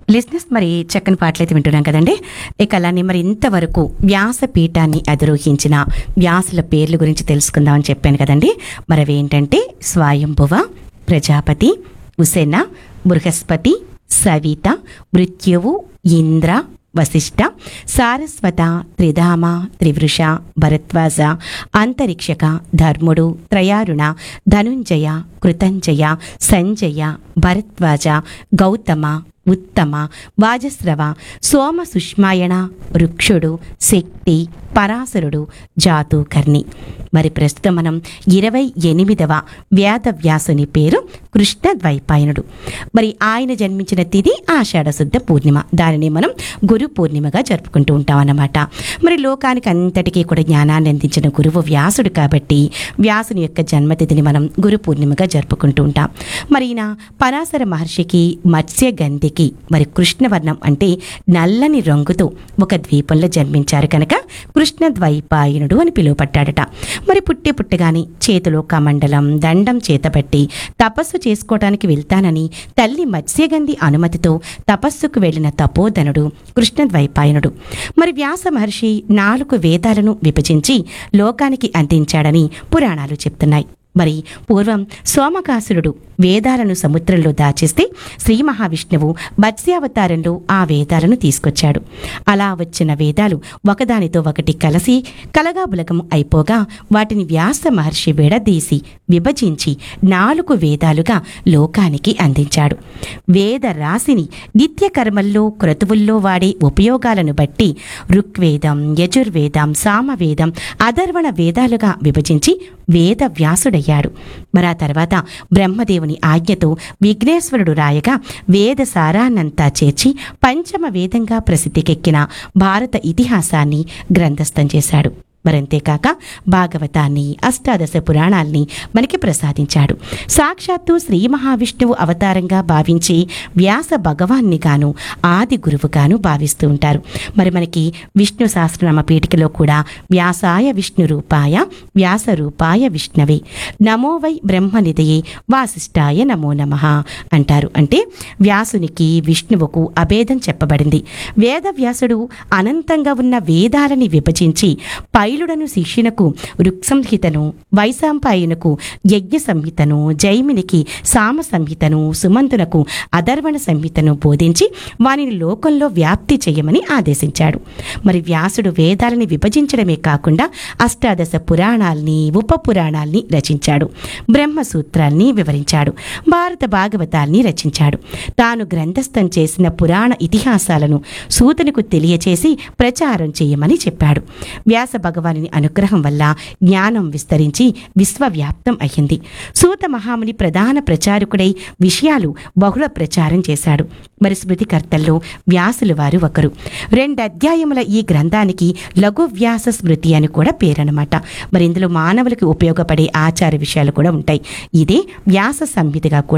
లిజినెస్ మరి చక్కని పాటలైతే వింటున్నాం కదండి ఇక అలానే మరి ఇంతవరకు వ్యాసపీఠాన్ని అధిరోహించిన వ్యాసుల పేర్ల గురించి తెలుసుకుందామని చెప్పాను కదండి మరి అవి ఏంటంటే స్వయంభువ ప్రజాపతి ఉసెన బృహస్పతి సవిత మృత్యువు ఇంద్ర వశిష్ట సారస్వత త్రిధామ త్రివృష భరద్వాజ అంతరిక్షక ధర్ముడు త్రయారుణ ధనుంజయ కృతంజయ సంజయ భరద్వాజ గౌతమ ఉత్తమ వాజస్రవ సోమ సుష్మాయణ వృక్షుడు శక్తి పరాశరుడు జాతూకర్ణి మరి ప్రస్తుతం మనం ఇరవై ఎనిమిదవ వేదవ్యాసుని పేరు కృష్ణ ద్వైపాయనుడు మరి ఆయన జన్మించిన తిథి ఆషాఢ శుద్ధ పూర్ణిమ దానిని మనం గురు పూర్ణిమగా జరుపుకుంటూ ఉంటాం అన్నమాట మరి లోకానికి అంతటికీ కూడా జ్ఞానాన్ని అందించిన గురువు వ్యాసుడు కాబట్టి వ్యాసుని యొక్క జన్మతిథిని మనం గురు పూర్ణిమగా జరుపుకుంటూ ఉంటాం మరి ఈయన పరాశర మహర్షికి మత్స్య గంధికి మరి కృష్ణవర్ణం అంటే నల్లని రంగుతో ఒక ద్వీపంలో జన్మించారు కనుక కృష్ణ ద్వైపాయనుడు అని పిలువపడ్డాడట మరి పుట్టి పుట్టగానే చేతిలో కమండలం దండం చేతబట్టి తపస్సు చేసుకోవటానికి వెళ్తానని తల్లి మత్స్యగంధి అనుమతితో తపస్సుకు వెళ్లిన తపోధనుడు కృష్ణ ద్వైపాయనుడు మరి వ్యాస మహర్షి నాలుగు వేదాలను విభజించి లోకానికి అందించాడని పురాణాలు చెప్తున్నాయి మరి పూర్వం సోమకాసురుడు వేదాలను సముద్రంలో దాచేస్తే శ్రీ మహావిష్ణువు మత్స్యావతారంలో ఆ వేదాలను తీసుకొచ్చాడు అలా వచ్చిన వేదాలు ఒకదానితో ఒకటి కలిసి కలగాబులకం అయిపోగా వాటిని వ్యాస మహర్షి విడదీసి విభజించి నాలుగు వేదాలుగా లోకానికి అందించాడు వేద రాశిని నిత్య కర్మల్లో క్రతువుల్లో వాడే ఉపయోగాలను బట్టి ఋగ్వేదం యజుర్వేదం సామవేదం అధర్వణ వేదాలుగా విభజించి వేద వ్యాసుడయ్యాడు మరి ఆ తర్వాత బ్రహ్మదేవుని ఆజ్ఞతో విఘ్నేశ్వరుడు రాయగా వేద సారాన్నంతా చేర్చి పంచమ వేదంగా ప్రసిద్ధికెక్కిన భారత ఇతిహాసాన్ని గ్రంథస్థం చేశాడు మరంతేకాక భాగవతాన్ని అష్టాదశ పురాణాల్ని మనకి ప్రసాదించాడు సాక్షాత్తు శ్రీ మహావిష్ణువు అవతారంగా భావించి వ్యాస భగవాన్ని గాను ఆది గురువుగాను భావిస్తూ ఉంటారు మరి మనకి విష్ణు సహస్రనామ పీఠికలో కూడా వ్యాసాయ విష్ణు రూపాయ వ్యాస రూపాయ విష్ణవే నమో వై బ్రహ్మనిధయే వాసిష్ఠాయ నమో నమ అంటారు అంటే వ్యాసునికి విష్ణువుకు అభేదం చెప్పబడింది వేద వ్యాసుడు అనంతంగా ఉన్న వేదాలని విభజించి పైలుడను శిష్యునకు ఋక్సంహితను వైశాంపాయనుకు యజ్ఞ సంహితను జైమినికి సామ సంహితను సుమంతునకు అధర్వణ సంహితను బోధించి వానిని లోకంలో వ్యాప్తి చేయమని ఆదేశించాడు మరి వ్యాసుడు వేదాలని విభజించడమే కాకుండా అష్టాదశ పురాణాల్ని ఉప పురాణాల్ని రచించాడు బ్రహ్మసూత్రాల్ని వివరించాడు భారత భాగవతాల్ని రచించాడు తాను గ్రంథస్థం చేసిన పురాణ ఇతిహాసాలను సూతనుకు తెలియచేసి ప్రచారం చేయమని చెప్పాడు వ్యాస భగవానుని అనుగ్రహం వల్ల జ్ఞానం విస్తరించి విశ్వవ్యాప్తం అయ్యింది సూత మహాముని ప్రధాన ప్రచారకుడై విషయాలు బహుళ ప్రచారం చేశాడు మరి స్మృతికర్తల్లో వ్యాసులు వారు ఒకరు రెండు అధ్యాయముల ఈ గ్రంథానికి లఘు వ్యాస స్మృతి అని కూడా పేరనమాట మరి ఇందులో మానవులకు ఉపయోగపడే ఆచార విషయాలు కూడా ఉంటాయి ఇదే వ్యాస సంహితగా కూడా